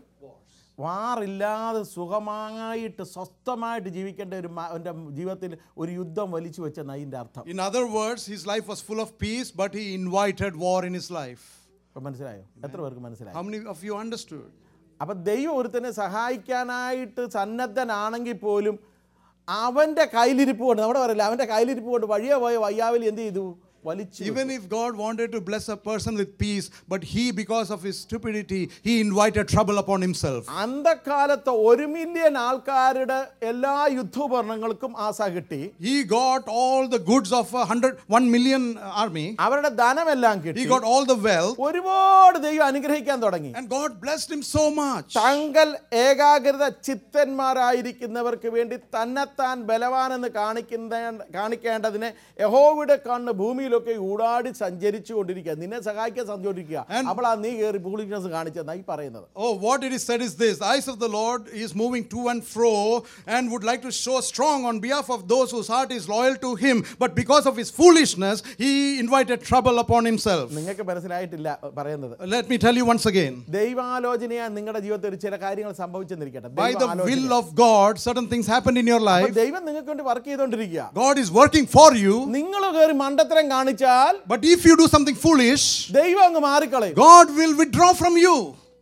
വാറില്ലാതെ സുഖമായിട്ട് സ്വസ്ഥമായിട്ട് ജീവിക്കേണ്ട ഒരു മ- അവൻ്റെ ജീവിതത്തിൽ ഒരു യുദ്ധം വലിച്ചു വെച്ച അതിൻ്റെ അർത്ഥം In other words, his life was full of peace, but he invited war in his life. ഇപ്പം മനസ്സിലായോ എത്ര പേർക്ക് മനസ്സിലായോ How many of you understood? അപ്പം ദൈവം ഒരുത്തനെ സഹായിക്കാനായിട്ട് സന്നദ്ധനാണെങ്കിൽ പോലും അവൻ്റെ കയ്യിലിരിപ്പ് കൊണ്ട് നമ്മുടെ പറയില്ല അവൻ്റെ കയ്യിലിരിപ്പ് കൊണ്ട് വഴിയെ പോയ വയ്യാവലി എന്ത് ചെയ്തു വലിച്ചു Even if God wanted to bless a person with peace, but he, because of his stupidity, he invited trouble upon himself. അന്ധകാലത്ത് ഒരു മില്യൺ ആൾക്കാരുടെ എല്ലാ യുദ്ധോപകരണങ്ങൾക്കും ആസ കിട്ടി He got all the goods of a hundred, one million army. അവരുടെ ധനമെല്ലാം He കിട്ടി got all the wealth, ഒരുപാട് ദൈവം അനുഗ്രഹിക്കാൻ തുടങ്ങി and God blessed him so much. Thangal ഏകാഗ്രത ചിത്തന്മാരായിരിക്കുന്നവർക്ക് വേണ്ടി തന്നെത്താൻ ബലവാനെന്ന് കാണിക്കുന്ന കാണിക്കേണ്ടതിന് യഹോവയുടെ കണ്ണ് ഭൂമിയിലൊക്കെ ഊടാടി സഞ്ചരിച്ചു കൊണ്ടിരിക്കുക നിന്നെ സഹായിക്കാൻ സഞ്ചരിക്കുക And- അപ്പോൾ ആ നീ കയറി ഫൂളിഷ്നസ് കാണിച്ചെന്നായി പറയുന്നത് Oh, what it is said is this The eyes of the Lord is moving to and fro and would like to show strong on behalf of those whose heart is loyal to him, but because of his foolishness, he invited trouble upon himself. നിങ്ങൾക്ക് മനസ്സിലായിട്ടില്ല പറയുന്നത് Let me tell you once again. ദൈവാലോചനയാ നിങ്ങളുടെ ജീവിതത്തിൽ ഒരു ചില കാര്യങ്ങൾ സംഭവിച്ചെന്നിരിക്കട്ടെ By the ദൈവാലോചന. will of God, certain things happened in your അപ്പോൾ life. ദൈവം നിങ്ങൾക്ക് വേണ്ടി വർക്ക് ചെയ്തോണ്ടിരിക്കുക God is working for you, നിങ്ങൾ കയറി മണ്ടത്തരം കാണിച്ചാൽ but if you do something foolish, ദൈവം അങ്ങ് മാറിക്കളയും God will withdraw from you.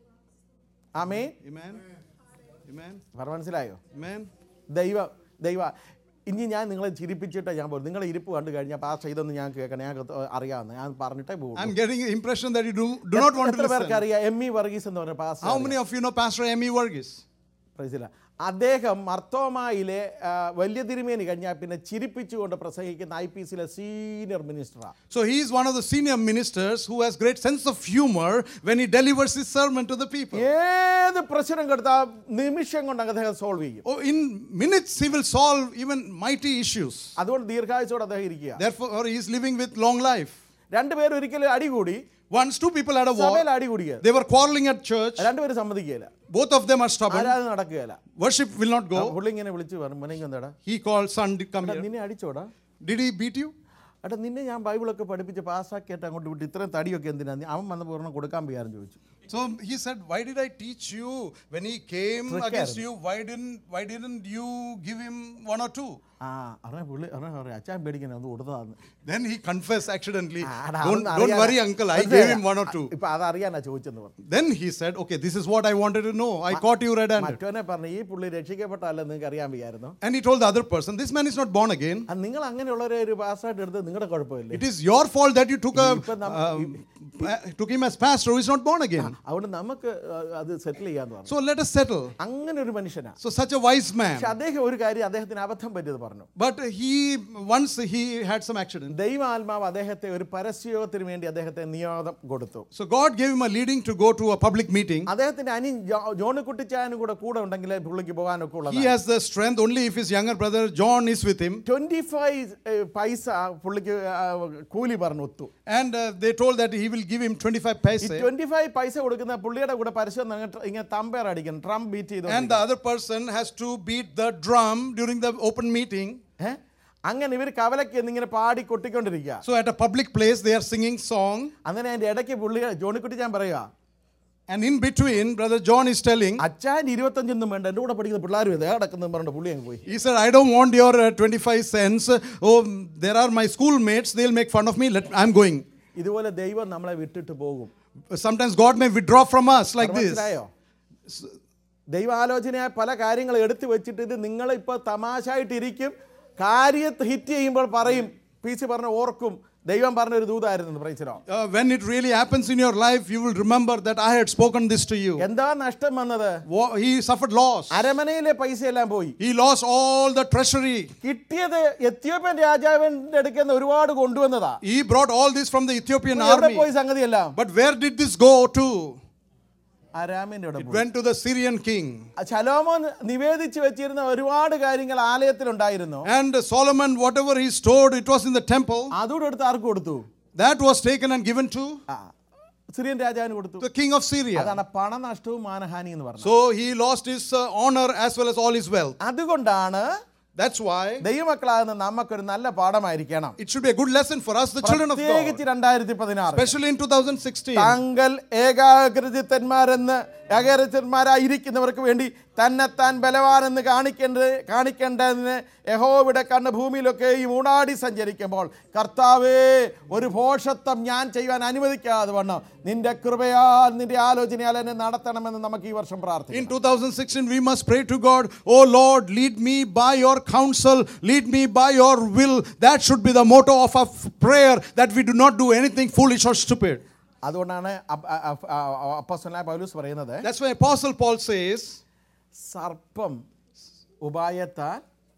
ആമേ Amen. Amen. പറ മനസ്സിലായോ Amen. ദൈവ ദൈവ ഇനി ഞാൻ നിങ്ങളെ ചിരിപ്പിച്ചിട്ടേ ഞാൻ പോകും നിങ്ങളെ ഇരിപ്പ് കണ്ടു കഴിഞ്ഞാൽ പാസ് ചെയ്തൊന്ന് ഞാൻ കേൾക്കണം ഞാൻ അറിയാവുന്ന ഞാൻ പറഞ്ഞിട്ടേ പോകും I'm getting the impression that you do, do not want to എത്ര പേർക്ക് listen. അറിയാം എം ഇ വർഗീസ് എന്ന് പറഞ്ഞ പാസ് How many of you know Pastor Emmy Varghese? പ്രൈസില്ല അദ്ദേഹം മർത്തോമായിലെ ആ, വലിയ തിരുമേനി കഴിഞ്ഞാൽ പിന്നെ ചിരിപ്പിച്ചുകൊണ്ട് പ്രസംഗിക്കുന്ന ഐ പി സിയിലെ സീനിയർ മിനിസ്റ്ററാണ് So he is one of the senior ministers who has great sense of humor when he delivers his sermon to the people. ഏത് പ്രശ്നം കൊടുത്താൽ നിമിഷം കൊണ്ട് അദ്ദേഹം സോൾവ് ചെയ്യും Oh, in minutes he will solve even mighty issues. അതുകൊണ്ട് ദീർഘായുസോടെ അദ്ദേഹം ഇരിക്കുക Therefore, he is living with long life. രണ്ടുപേരും ഒരിക്കലും അടികൂടി Once two people had a സഭയിൽ war, അടികൂടിയ they were quarreling at church. രണ്ടുപേരും സമ്മതിക്കുകയില്ല Both of them are stubborn. ആരാധന നടക്കുകയില്ല Worship will not go. പുള്ളി ഇങ്ങനെ വിളിച്ചു പറഞ്ഞു മോനെങ്കിൽ എന്താടാ He called son, did come എടാ, here. നിന്നെ അടിച്ചോടാ Did he beat you? എടാ നിന്നെ ഞാൻ ബൈബിളൊക്കെ പഠിപ്പിച്ച് പാസ്സാക്കിയിട്ട് അങ്ങോട്ട് വിട്ട് ഇത്രയും തടിയൊക്കെ എന്തിനാ നീ അവൻ വന്ന് പൂർണ്ണം കൊടുക്കാൻ പോയാരും ചോദിച്ചു So he said, Why did I teach you? When he came Trick against ആയിരുന്നു. you, why didn't why didn't you give him one or two? ആ അറിയാം പുള്ളി അറിയാം അറിയാം അച്ഛൻ പേടിക്കണം ഒന്ന് കൊടുത്തതാന്ന് Then he confessed accidentally. ആ, എടാ, Don't, അതൊന്നും don't അറിയാനാ- worry, uncle. I മനസ്സിലായോ? gave him one or two. ഇപ്പൊ അതറിയാനാ ചോദിച്ചെന്ന് പറഞ്ഞു Then he said, Okay, this is what I wanted to know. I caught you red handed. മറ്റവനെ പറഞ്ഞു ഈ പുള്ളി രക്ഷിക്കപ്പെട്ടല്ല നിങ്ങൾക്ക് അറിയാൻ വയ്യായിരുന്നു And he told the other person, This man is not born again. ആ, നിങ്ങൾ അങ്ങനെയുള്ളവരെ ഒരു പാസ്സായിട്ട് എടുത്ത് നിങ്ങളുടെ കുഴപ്പമില്ലേ It is your fault that you took, a, ഇപ്പൊ നം- um, uh, took him as pastor who is not born again. അതുകൊണ്ട് നമുക്ക് ആ, അത് സെറ്റിൽ ചെയ്യാന്ന് പറഞ്ഞു So let us settle. അങ്ങനെ ഒരു മനുഷ്യനാ So, such a wise man. പക്ഷെ അദ്ദേഹം ഒരു കാര്യം അദ്ദേഹത്തിന് അബദ്ധം പറ്റിയത് പറഞ്ഞു But he, once he had some accident. ദൈവാത്മാവ് അദ്ദേഹത്തെ ഒരു പരസ്യയോഗത്തിന് വേണ്ടി അദ്ദേഹത്തെ നിയോഗം കൊടുത്തു So, God gave him a leading to go to a public meeting. അദ്ദേഹത്തിന്റെ അനി ജോണി കുട്ടിച്ചാനും കൂടെ കൂടെ ഉണ്ടെങ്കിലേ പുള്ളിക്ക് പോകാനൊക്കെ ഉള്ളത് He has the strength only if his younger brother John is with him. Twenty five paisa പുള്ളിക്ക് ആ, കൂലി പറഞ്ഞു ഒത്തു And uh, they told that he will give him 25 ഈ paise. ട്വന്റി ഫൈവ് പൈസ കൊടുക്കുന്ന പുള്ളിയുടെ കൂടെ പരസ്യം ഇങ്ങനെ തമ്പയർ അടിക്കണം ട്രംപ് ബീറ്റ് ചെയ്തു And the other person has to beat the drum during the open meeting. ഏ? അങ്ങനെ ഇവർ കവലയ്ക്ക് എന്നിങ്ങനെ പാടി കൊട്ടിക്കൊണ്ടിരിക്കുക So, at a public place, they are singing song. അങ്ങനെ അതിന്റെ ഇടയ്ക്ക് പുള്ളി ജോണിക്കുട്ടി ഞാൻ പറയുക And in between, Brother John is telling, അച്ഛൻ ഇരുപത്തഞ്ചൊന്നും വേണ്ട എൻ്റെ കൂടെ പഠിക്കുന്ന പിള്ളേരും ഇതേ കിടക്കുന്നു പറഞ്ഞിട്ട് പുള്ളി അങ്ങ് പോയി He said, I don't want your uh, 25 cents. Oh, there are my schoolmates. They'll make fun of me. Let, I'm going. ഇതുപോലെ ദൈവം നമ്മളെ വിട്ടിട്ട് പോകും Sometimes God may withdraw from us like this. മനസ്സിലായോ ദൈവാലോചനയായ പല കാര്യങ്ങൾ എടുത്തു വെച്ചിട്ട് ഇത് നിങ്ങൾ ഇപ്പോൾ തമാശായിട്ടിരിക്കും കാര്യത്ത് ഹിറ്റ് ചെയ്യുമ്പോൾ പറയും പി സി പറഞ്ഞ ഓർക്കും ദൈവം പറഞ്ഞ ഒരു ദൂതായിരുന്നു പ്രൈസിനോ Uh, when it really happens in your life, you will remember that I had spoken this to you. എന്താ നഷ്ടം വന്നത് Wa- He suffered loss. അരമനയിലെ പൈസ എല്ലാം പോയി He lost all the treasury. കിട്ടിയത് എത്യോപ്യൻ രാജാവിന്റെ അടുക്കൽ നിന്ന് ഒരുപാട് കൊണ്ടുവന്നതാ He brought all this from the Ethiopian എവിടെ army. പോയി സംഗതിയെല്ലാം But where did this go to? അരാമിന്റെ അവിടെ It പോയി went to the Syrian king. ശലോമോൻ നിവേദിച്ച് വെച്ചിരുന്ന ഒരുപാട് കാര്യങ്ങൾ ആലയത്തിലുണ്ടായിരുന്നു And Solomon, whatever he stored, it was in the temple. അതുകൂടെ എടുത്ത് ആർക്ക് കൊടുത്തു That was taken and given to ആ, സിറിയൻ രാജാവിന് കൊടുത്തു the king of Syria. അതാണ് പണനഷ്ടവും മാനഹാനി എന്ന് പറഞ്ഞത് So he lost his uh, honor as well as all his wealth. അതുകൊണ്ടാണ് That's why ദൈവമക്കളാകുന്ന നമുക്കൊരു നല്ല പാഠമായിരിക്കണം it should be a good lesson for us, the children of God, പ്രത്യേകിച്ച് രണ്ടായിരത്തി പതിനാറ് especially in 2016. താങ്കൾ ഏകാഗ്രചിത്തന്മാരെന്ന് ഏകാഗ്രചിത്തന്മാരായിരിക്കുന്നവർക്ക് വേണ്ടി തന്നെത്താൻ ബലവാനെന്ന് കാണിക്കേണ്ടത് കാണിക്കേണ്ടതിന് യഹോവിടെ കണ്ണ് ഭൂമിയിലൊക്കെയും ഊടാടി സഞ്ചരിക്കുമ്പോൾ കർത്താവേ ഒരു ഭോഷത്വം ഞാൻ ചെയ്യുവാൻ അനുവദിക്കാതെ വണ്ണം നിന്റെ കൃപയാൽ നിന്റെ ആലോചനയാൽ എന്നെ നടത്തണമെന്ന് നമുക്ക് ഈ വർഷം പ്രാർത്ഥിക്കാം In 2016, we must pray to God, Oh Lord, lead me by your counsel, lead me by your will. That should be the motto of our f- prayer, that we do not do anything foolish or stupid. അതുകൊണ്ടാണ് അപ്പസ്വനായ പൗലൂസ് പറയുന്നത് That's why Apostle Paul says, സർപ്പം ഉപായത്താൽ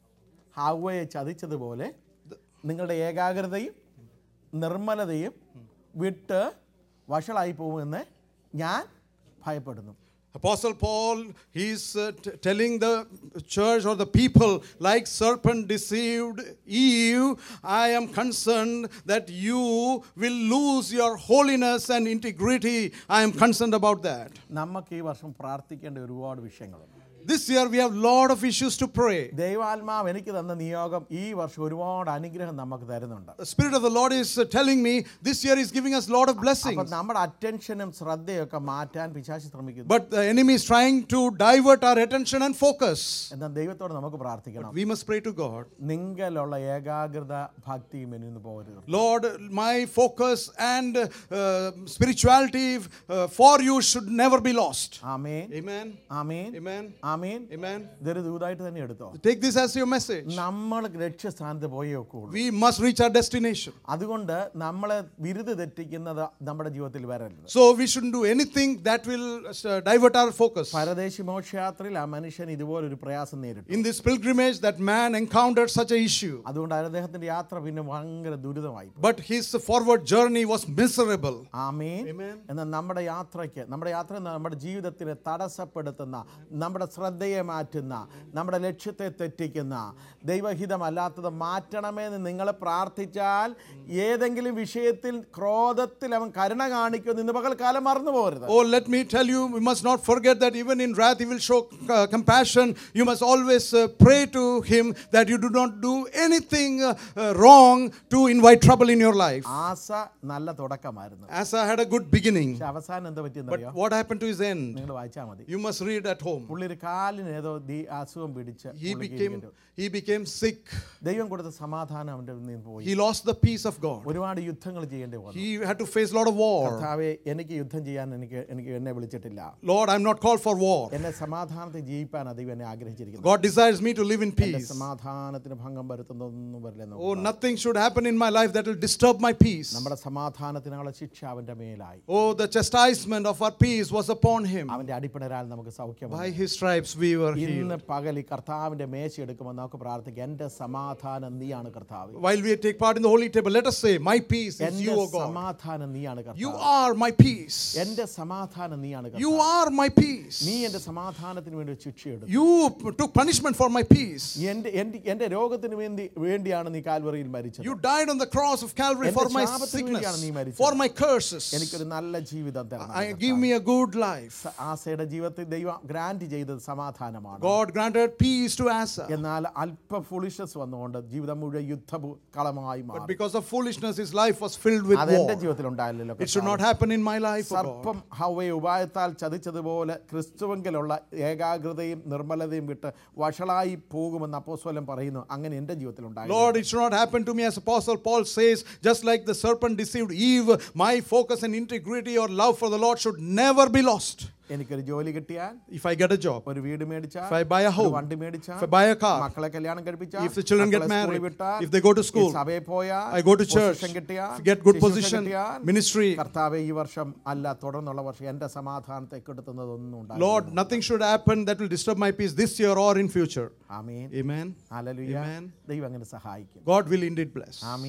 ഹവയെ ചതിച്ചതുപോലെ നിങ്ങളുടെ ഏകാഗ്രതയും നിർമ്മലതയും വിട്ട് വഷളായി പോകുമെന്ന് ഞാൻ ഭയപ്പെടുന്നു Apostle Paul, he's uh, t- telling the church or the people, like serpent deceived Eve, I am concerned that you will lose your holiness and integrity. I am concerned about that. നമുക്ക് ഈ വർഷം പ്രാർത്ഥിക്കേണ്ട ഒരുപാട് വിഷയങ്ങളുണ്ട് This year we have lot of issues to pray. ദൈവാത്മാവ് എനിക്ക് തന്ന നിയോഗം ഈ വർഷം ഒരുപാട് അനുഗ്രഹം നമുക്ക് തരുന്നുണ്ട് The Spirit of the Lord is uh, telling me this year is giving us lot of അപ്പൊ blessings. നമ്മുടെ അറ്റൻഷനും ശ്രദ്ധയൊക്കെ മാറ്റാൻ പിശാശി ശ്രമിക്കുന്നു But the enemy is trying to divert our attention and focus. എന്നാൽ ദൈവത്തോട് നമുക്ക് പ്രാർത്ഥിക്കണം We must pray to God. നിങ്കലുള്ള ഏകാഗ്രത ഭക്തിയും എന്നിന്ന് പോകരുത് Lord, my focus and uh, spirituality uh, for you should never be lost. Amen Amen. Amen Amen. Amen Amen. ഇതൊരു ദൂതായിട്ട് തന്നെ എടുത്തോ Take this as your message. നമ്മൾ ലക്ഷ്യസ്ഥാനത്ത് പോയേ ഒക്കുള്ളൂ We must reach our destination. അതുകൊണ്ട് നമ്മളെ വിരുത് തെറ്റിക്കുന്നത് നമ്മുടെ ജീവിതത്തിൽ വരരുത് So we shouldn't do anything that will uh, divert our focus. പരദേശി മോക്ഷയാത്രയിൽ ആ മനുഷ്യൻ ഇതുപോലൊരു പ്രയാസം നേരിട്ടു In this pilgrimage, that man encountered such a issue. അതുകൊണ്ട് അദ്ദേഹത്തിന്റെ യാത്ര പിന്നെ ഭയങ്കര ദുരിതമായി പോയി. But his forward journey was miserable. Amen Amen. എന്നാൽ നമ്മുടെ യാത്രയ്ക്ക് നമ്മുടെ യാത്ര എന്ന നമ്മുടെ ജീവിതത്തിനെ തടസ്സപ്പെടുത്തുന്ന നമ്മുടെ ശ്രദ്ധയെ മാറ്റുന്ന നമ്മുടെ ലക്ഷ്യത്തെ തെറ്റിക്കുന്ന ദൈവഹിതമല്ലാത്തത് മാറ്റണമെന്ന് നിങ്ങൾ പ്രാർത്ഥിച്ചാൽ ഏതെങ്കിലും വിഷയത്തിൽ ക്രോധത്തിൽ അവൻ കരുണ കാണിക്കുമെന്ന് ഇന്ന് പകൽക്കാലം മറന്നു പോകരുത് Oh, let me tell you, we must not forget that even in wrath he will show uh, compassion. You must always uh, pray to him that you do not do anything uh, uh, wrong to invite trouble in your life. ആസ നല്ല തുടക്കമായിരുന്നു Asa had a good beginning, പക്ഷെ അവസാനം എന്താ but പറ്റിയെന്നറിയോ what happened to his end? നിങ്ങൾ വായിച്ചാൽ മതി You must read at home. പുള്ളി ഒരു കാലിന് ഏതോ ദി- അസുഖം പിടിച്ച് He പുള്ളിക്ക് became ഇരിക്കേണ്ടി വന്നു. he became sick. ദൈവം കൊടുത്ത സമാധാനം അവൻ്റെ നിന്ന് പോയി He lost the peace of God. ഒരുപാട് യുദ്ധങ്ങൾ ചെയ്യേണ്ടി വന്നു He had to face a lot of war. കർത്താവെ എനിക്ക് യുദ്ധം ചെയ്യാൻ എനിക്ക് എനിക്ക് എന്നെ വിളിച്ചിട്ടില്ല Lord, I'm not called for war. എന്നെ സമാധാനത്തിൽ ജീവിപ്പാൻ ദൈവം എന്നെ ആഗ്രഹിച്ചിരിക്കുന്നു God desires me to live in എന്റെ peace. സമാധാനത്തിന് ഭംഗം വരുത്തുന്നൊന്നും വരില്ലെന്ന് Oh, nothing should happen in my life that will disturb my peace. നമ്മുടെ സമാധാനത്തിനുള്ള ശിക്ഷ അവന്റെ മേലായി Oh, the chastisement of our peace was upon him. അവന്റെ അടിപ്പിണരാൽ നമുക്ക് സൗഖ്യം By his stripes we were ഇന്ന് healed. പകൽ ഈ കർത്താവിന്റെ മേശ എടുക്കുമ്പോൾ നമുക്ക് പ്രാർത്ഥിക്കാം എന്റെ സമാധാനം നീയാണ് കർത്താവ് While we take part in the holy table, let us say, My peace is എന്റെ you, O God. സമാധാനം നീയാണ് You കർത്താവ് are my peace. എന്റെ സമാധാനം നീയാണ് You കർത്താവ് are my peace. നീ എന്റെ സമാധാനത്തിന് വേണ്ടി ശിക്ഷയെടുത്തു You p- took punishment for my peace. എന്റെ എന്റെ എന്റെ രോഗത്തിന് വേണ്ടി വേണ്ടിയാണ് നീ കാൽവറിയിൽ മരിച്ചത് You died on the cross of Calvary എന്റെ for my ശാപത്തിന് വേണ്ടിയാണ് നീ sickness, മരിച്ചത്. for my curses. എനിക്കൊരു നല്ല ജീവിതം തരണം I give me a good life. ആസയുടെ ജീവിതത്തിൽ ദൈവം ഗ്രാൻഡ് ചെയ്തത് സമാധാനമാണ് God granted peace to Asa. എന്നാൽ അല്പ ഫുളിഷസ് വന്നുകൊണ്ട് ജീവിതം മുഴുവൻ യുദ്ധ കളമായി But മാറി because of foolishness, his life was filled with അത് എന്റെ war. ജീവിതത്തിൽ ഉണ്ടായില്ലല്ലോ It should not happen in my life, O God. സർപ്പം ഹവയെ ഉപായത്താൽ ചതിച്ചതുപോലെ ക്രിസ്തുവെങ്കിലുള്ള ഏകാഗ്രതയും നിർമ്മലതയും വിട്ട് വഷളായി പോകുമെന്ന് അപ്പോസ്വലം പറയുന്നു അങ്ങനെ എൻ്റെ ജീവിതത്തിൽ ഉണ്ടായി Lord, it should not happen to me as Apostle Paul says, just like the serpent deceived Eve, my focus and integrity or love for the Lord should never be lost. എനിക്കൊരു ജോലി കിട്ടിയാൽ If I get a job, ഒരു വീട് മേടിച്ചാൽ If I buy a ഒരു home, വണ്ടി മേടിച്ചാൽ if I buy a car, മക്കളെ കല്യാണം കഴിപ്പിച്ചാൽ if the children get മക്കളെ സ്കൂളിൽ married, വിട്ടാൽ, if they go to school, ഈ സഭയിൽ പോയാൽ I go to church, position കിട്ടിയാൽ, get good ശുശ്രൂഷ position, കിട്ടിയാൽ, ministry. കർത്താവെ ഈ വർഷം അല്ല തുടർന്നുള്ള വർഷം എൻ്റെ സമാധാനത്തെ കെടുത്തുന്നതൊന്നും ഉണ്ടാകില്ല. Lord, nothing should happen that will disturb my peace this year or in future. Amen Amen. Hallelujah Amen. ദൈവം അങ്ങനെ സഹായിക്കും God will indeed bless. Amen